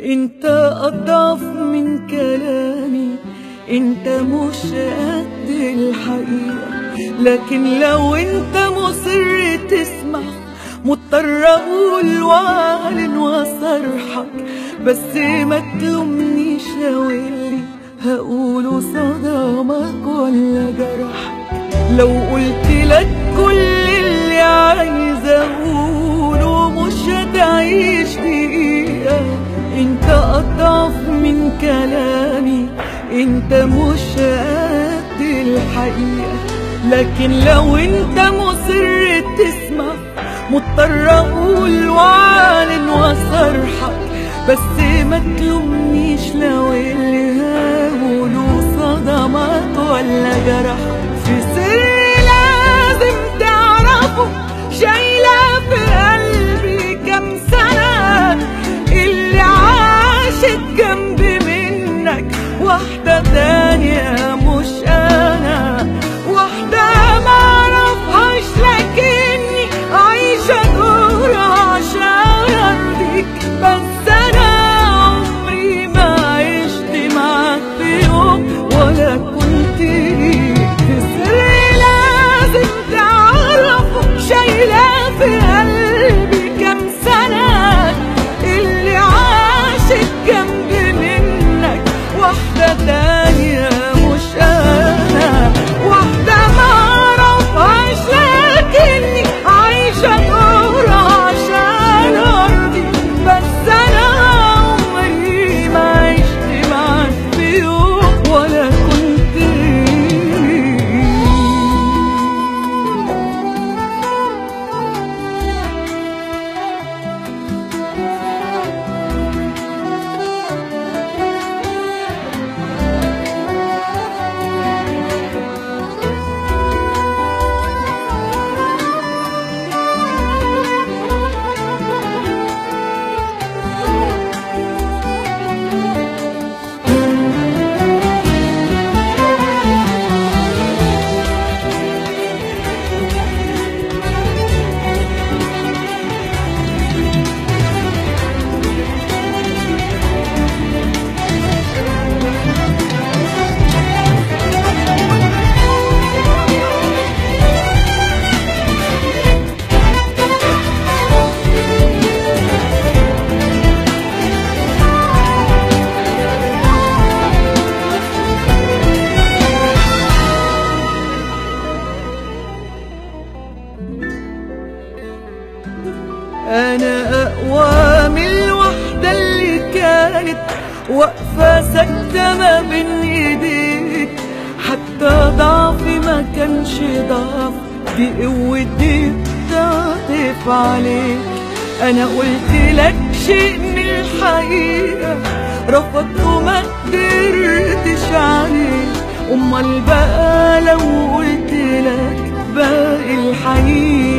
انت اضعف من كلامي انت مش قد الحقيقة لكن لو انت مصر تسمع مضطر اقول واعلن واصرحك بس ما تلومنيش لو اللي هقوله صدمك ولا جرحك لو قلت لك كل اللي عايز اقوله مش هتعيش دقيقة انت اضعف من كلامي انت مش قد الحقيقة لكن لو انت مصر تسمع مضطر اقول واعلن واصرحك بس ما تلومنيش لو اللي هقوله صدمك ولا جرحك في سر لازم تعرفه شايلة في قلبي كام سنة اللي عاشت جنبي منك واحدة تانية مش أنا واحدة معرفهاش لكني عايشة دور عشان أرضيك بس أنا عمري ما عشت معاك في يوم ولا كنت ليك في سر لازم تعرفه شايلة في قلبي كام سنة اللي عاشت جنبي منك واحدة تانية مش أنا واحدة معرفهاش لكني عايشة دور عشان أرضي بس أنا عمري ما عشت معاك في يوم ولا كنت ليك انا اقوى من الوحدة اللي كانت واقفة ساكتة ما بين ايديك حتى ضعفي ما كانش ضعف دي قوتي بتعطف عليك انا قلت لك شيء من الحقيقة رفضت وما قدرتش عليه امال بقى لو قلت لك باقي الحقيقة